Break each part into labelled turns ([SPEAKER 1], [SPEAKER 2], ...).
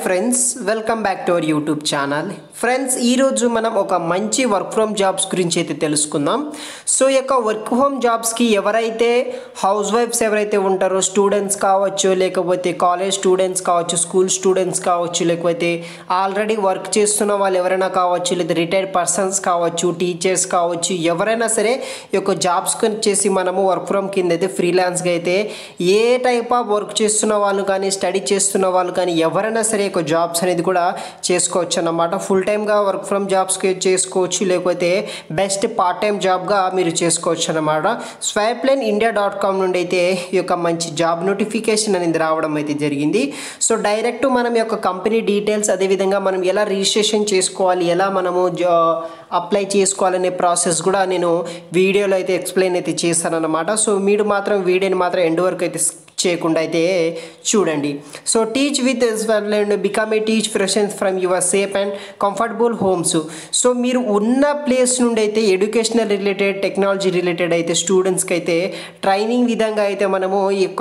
[SPEAKER 1] friends welcome back to our YouTube channel friends ఈరోజు మనం ఒక మంచి వర్క్ ఫ్రమ్ జాబ్స్ గురించి అయితే తెలుసుకుందాం సో ఈ యొక్క వర్క్ హోమ్ జాబ్స్కి ఎవరైతే హౌస్ వైఫ్స్ ఎవరైతే ఉంటారో స్టూడెంట్స్ కావచ్చు లేకపోతే కాలేజ్ స్టూడెంట్స్ కావచ్చు స్కూల్ స్టూడెంట్స్ కావచ్చు లేకపోతే ఆల్రెడీ వర్క్ చేస్తున్న వాళ్ళు ఎవరైనా కావచ్చు లేదా రిటైర్డ్ పర్సన్స్ కావచ్చు టీచర్స్ కావచ్చు ఎవరైనా సరే ఈ యొక్క జాబ్స్ వచ్చేసి మనము వర్క్ ఫ్రమ్ కింద అయితే ఫ్రీలాన్స్గా అయితే ఏ టైప్ ఆఫ్ వర్క్ చేస్తున్న వాళ్ళు కానీ స్టడీ చేస్తున్న వాళ్ళు కానీ ఎవరైనా సరే ఒక జాబ్స్ అనేది కూడా చేసుకోవచ్చు అన్నమాట ఫుల్ టైమ్గా వర్క్ ఫ్రమ్ జాబ్స్కి చేసుకోవచ్చు లేకపోతే బెస్ట్ పార్ట్ టైం జాబ్గా మీరు చేసుకోవచ్చు అన్నమాట swipe line India dot com నుండి అయితే ఈ యొక్క మంచి జాబ్ నోటిఫికేషన్ అనేది రావడం అయితే జరిగింది సో డైరెక్ట్ మనం ఈ యొక్క కంపెనీ డీటెయిల్స్ అదేవిధంగా మనం ఎలా రిజిస్ట్రేషన్ చేసుకోవాలి ఎలా మనము జా అప్లై చేసుకోవాలనే ప్రాసెస్ కూడా నేను వీడియోలో అయితే ఎక్స్ప్లెయిన్ అయితే చేశాను అనమాట సో మీరు మాత్రం వీడియోని మాత్రం ఎండ్ వరకు అయితే skip చేయకుండా అయితే చూడండి so teach with and become a teach freshens from your safe and comfortable homes so మీరు ఉన్న ప్లేస్ నుండి అయితే ఎడ్యుకేషనల్ రిలేటెడ్ టెక్నాలజీ రిలేటెడ్ అయితే స్టూడెంట్స్కి అయితే ట్రైనింగ్ విధంగా అయితే మనము ఈ యొక్క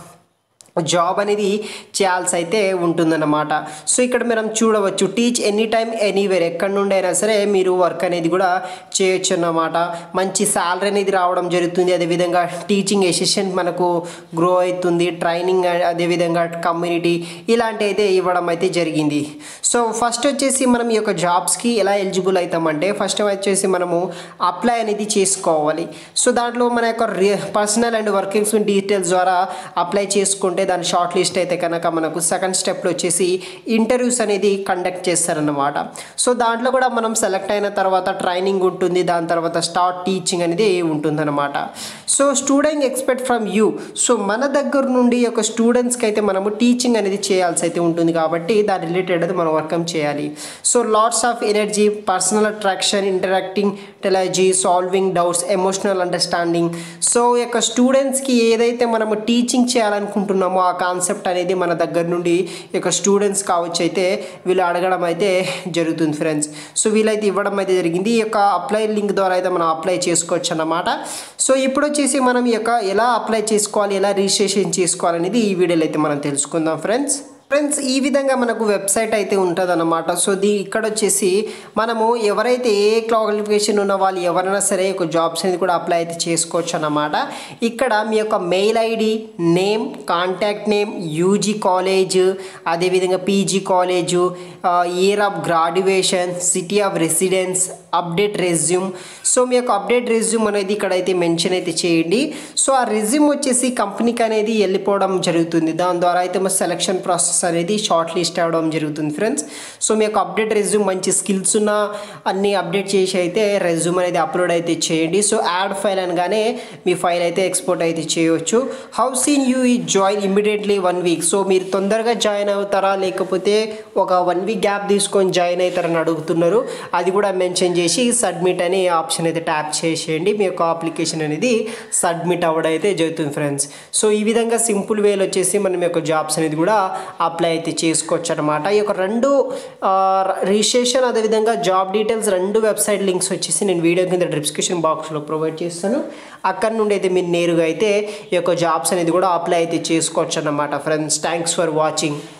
[SPEAKER 1] జాబ్ అనేది చేయాల్సి అయితే ఉంటుందన్నమాట సో ఇక్కడ మనం చూడవచ్చు టీచ్ ఎనీ టైమ్ ఎనీవేర్ ఎక్కడి నుండి అయినా సరే మీరు వర్క్ అనేది కూడా చేయొచ్చు అన్నమాట మంచి శాలరీ అనేది రావడం జరుగుతుంది అదేవిధంగా టీచింగ్ ఎసిస్టెంట్ మనకు గ్రో అవుతుంది ట్రైనింగ్ అదేవిధంగా కమ్యూనిటీ ఇలాంటి అయితే ఇవ్వడం అయితే జరిగింది సో ఫస్ట్ వచ్చేసి మనం ఈ యొక్క జాబ్స్కి ఎలా ఎలిజిబుల్ అవుతామంటే ఫస్ట్ వచ్చేసి మనము అప్లై అనేది చేసుకోవాలి సో దాంట్లో మన యొక్క personal and work experience details ద్వారా అప్లై చేసుకుంటే దాని షార్ట్ లిస్ట్ అయితే కనుక మనకు సెకండ్ స్టెప్లో వచ్చేసి ఇంటర్వ్యూస్ అనేది కండక్ట్ చేస్తారన్నమాట సో దాంట్లో కూడా మనం సెలెక్ట్ అయిన తర్వాత ట్రైనింగ్ ఉంటుంది దాని తర్వాత స్టార్ట్ టీచింగ్ అనేది ఉంటుందన్నమాట so student expect from you so మన దగ్గర నుండి ఒక స్టూడెంట్స్కి అయితే మనము టీచింగ్ అనేది చేయాల్సి అయితే ఉంటుంది కాబట్టి దాని రిలేటెడ్ అయితే మనం వర్కం చేయాలి so lots of energy personal attraction interacting టెలజీ solving doubts emotional understanding so ఈ యొక్క స్టూడెంట్స్కి ఏదైతే మనము టీచింగ్ చేయాలనుకుంటున్నామో ఆ కాన్సెప్ట్ అనేది మన దగ్గర నుండి ఈ యొక్క స్టూడెంట్స్ కావచ్చు అయితే వీళ్ళు అడగడం అయితే జరుగుతుంది ఫ్రెండ్స్ సో వీళ్ళైతే ఇవ్వడం అయితే జరిగింది ఈ యొక్క అప్లై లింక్ ద్వారా అయితే మనం అప్లై చేసుకోవచ్చు అన్నమాట సో ఇప్పుడు వచ్చేసి మనం ఈ యొక్క ఎలా అప్లై చేసుకోవాలి ఎలా రిజిస్ట్రేషన్ చేసుకోవాలనేది ఈ వీడియోలో అయితే మనం తెలుసుకుందాం ఫ్రెండ్స్ ఫ్రెండ్స్ ఈ విధంగా మనకు వెబ్సైట్ అయితే ఉంటుంది అనమాట సో దీ ఇక్కడ వచ్చేసి మనము ఎవరైతే ఏ క్వాలిఫికేషన్ ఉన్న వాళ్ళు ఎవరైనా సరే ఒక జాబ్స్ అనేది కూడా అప్లై అయితే చేసుకోవచ్చు అన్నమాట ఇక్కడ మీ యొక్క mail ID name contact name UG college అదేవిధంగా PG college year of graduation city of residence update resume so మీ యొక్క అప్డేట్ రెజ్యూమ్ అనేది ఇక్కడైతే మెన్షన్ అయితే చేయండి సో ఆ రెజ్యూమ్ వచ్చేసి కంపెనీకి అనేది వెళ్ళిపోవడం జరుగుతుంది దాని ద్వారా అయితే మా సెలక్షన్ ప్రాసెస్ అనేది షార్ట్ లిస్ట్ అవ్వడం జరుగుతుంది ఫ్రెండ్స్ సో మీ యొక్క అప్డేట్ రెజ్యూమ్ మంచి స్కిల్స్ ఉన్న అన్ని అప్డేట్ చేసి అయితే రెజ్యూమ్ అనేది అప్లోడ్ అయితే చేయండి సో యాడ్ ఫైల్ అనగానే మీ ఫైల్ అయితే ఎక్స్పోర్ట్ అయితే చేయవచ్చు హౌ సీన్ యూ ఈ join immediately one week so మీరు తొందరగా జాయిన్ అవుతారా లేకపోతే ఒక వన్ వీక్ గ్యాప్ తీసుకొని జాయిన్ అవుతారని అడుగుతున్నారు అది కూడా మెన్షన్ చేసి సబ్మిట్ అనే ఆప్షన్ అయితే ట్యాప్ చేసేయండి మీ యొక్క అప్లికేషన్ అనేది సబ్మిట్ అవ్వడం అయితే జరుగుతుంది ఫ్రెండ్స్ సో ఈ విధంగా సింపుల్ వేలో వచ్చేసి మనం యొక్క జాబ్స్ అనేది కూడా అప్లై అయితే చేసుకోవచ్చు అనమాట ఈ యొక్క రెండు రిజిస్ట్రేషన్ అదేవిధంగా జాబ్ డీటెయిల్స్ రెండు వెబ్సైట్ లింక్స్ వచ్చేసి నేను వీడియో కింద డిస్క్రిప్షన్ బాక్స్లో ప్రొవైడ్ చేస్తాను అక్కడ నుండి అయితే మీరు నేరుగా అయితే ఈ యొక్క జాబ్స్ అనేది కూడా అప్లై అయితే చేసుకోవచ్చు అన్నమాట ఫ్రెండ్స్ థ్యాంక్స్ ఫర్ వాచింగ్